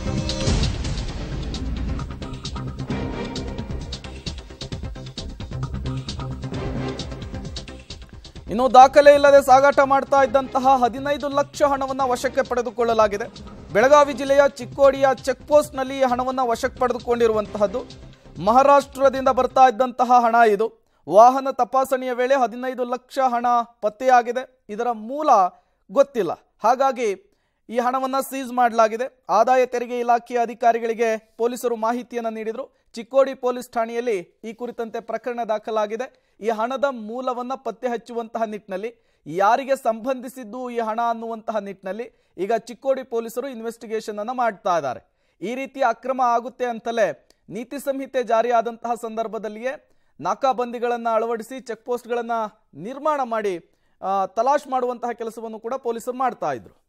ಇನ್ನು ದಾಖಲೆ ಇಲ್ಲದೆ ಸಾಗಾಟ ಮಾಡ್ತಾ ಇದ್ದಂತಹ ಹದಿನೈದು ಲಕ್ಷ ಹಣವನ್ನು ವಶಕ್ಕೆ ಪಡೆದುಕೊಳ್ಳಲಾಗಿದೆ ಬೆಳಗಾವಿ ಜಿಲ್ಲೆಯ ಚಿಕ್ಕೋಡಿಯ ಚೆಕ್ ಪೋಸ್ಟ್ನಲ್ಲಿ ಈ ಹಣವನ್ನು ವಶಕ್ಕೆ ಪಡೆದುಕೊಂಡಿರುವಂತಹದ್ದು ಮಹಾರಾಷ್ಟ್ರದಿಂದ ಬರ್ತಾ ಇದ್ದಂತಹ ಹಣ ಇದು ವಾಹನ ತಪಾಸಣೆಯ ವೇಳೆ ಹದಿನೈದು ಲಕ್ಷ ಹಣ ಪತ್ತೆಯಾಗಿದೆ ಇದರ ಮೂಲ ಗೊತ್ತಿಲ್ಲ ಹಾಗಾಗಿ ಈ ಹಣವನ್ನು ಸೀಸ್ ಮಾಡಲಾಗಿದೆ ಆದಾಯ ತೆರಿಗೆ ಇಲಾಖೆಯ ಅಧಿಕಾರಿಗಳಿಗೆ ಪೊಲೀಸರು ಮಾಹಿತಿಯನ್ನು ನೀಡಿದರು ಚಿಕ್ಕೋಡಿ ಪೊಲೀಸ್ ಠಾಣೆಯಲ್ಲಿ ಈ ಕುರಿತಂತೆ ಪ್ರಕರಣ ದಾಖಲಾಗಿದೆ ಈ ಹಣದ ಮೂಲವನ್ನು ಪತ್ತೆ ಹಚ್ಚುವಂತಹ ನಿಟ್ಟಿನಲ್ಲಿ ಯಾರಿಗೆ ಸಂಬಂಧಿಸಿದ್ದು ಈ ಹಣ ಅನ್ನುವಂತಹ ನಿಟ್ಟಿನಲ್ಲಿ ಈಗ ಚಿಕ್ಕೋಡಿ ಪೊಲೀಸರು ಇನ್ವೆಸ್ಟಿಗೇಷನ್ ಅನ್ನು ಮಾಡ್ತಾ ಇದ್ದಾರೆ ಈ ರೀತಿ ಅಕ್ರಮ ಆಗುತ್ತೆ ಅಂತಲೇ ನೀತಿ ಸಂಹಿತೆ ಜಾರಿಯಾದಂತಹ ಸಂದರ್ಭದಲ್ಲಿಯೇ ನಾಕಾಬಂದಿಗಳನ್ನು ಅಳವಡಿಸಿ ಚೆಕ್ ಪೋಸ್ಟ್ಗಳನ್ನು ನಿರ್ಮಾಣ ಮಾಡಿ ಆ, ತಲಾಶ್ ಮಾಡುವಂತಹ ಕೆಲಸವನ್ನು ಕೂಡ ಪೊಲೀಸರು ಮಾಡ್ತಾ ಇದ್ರು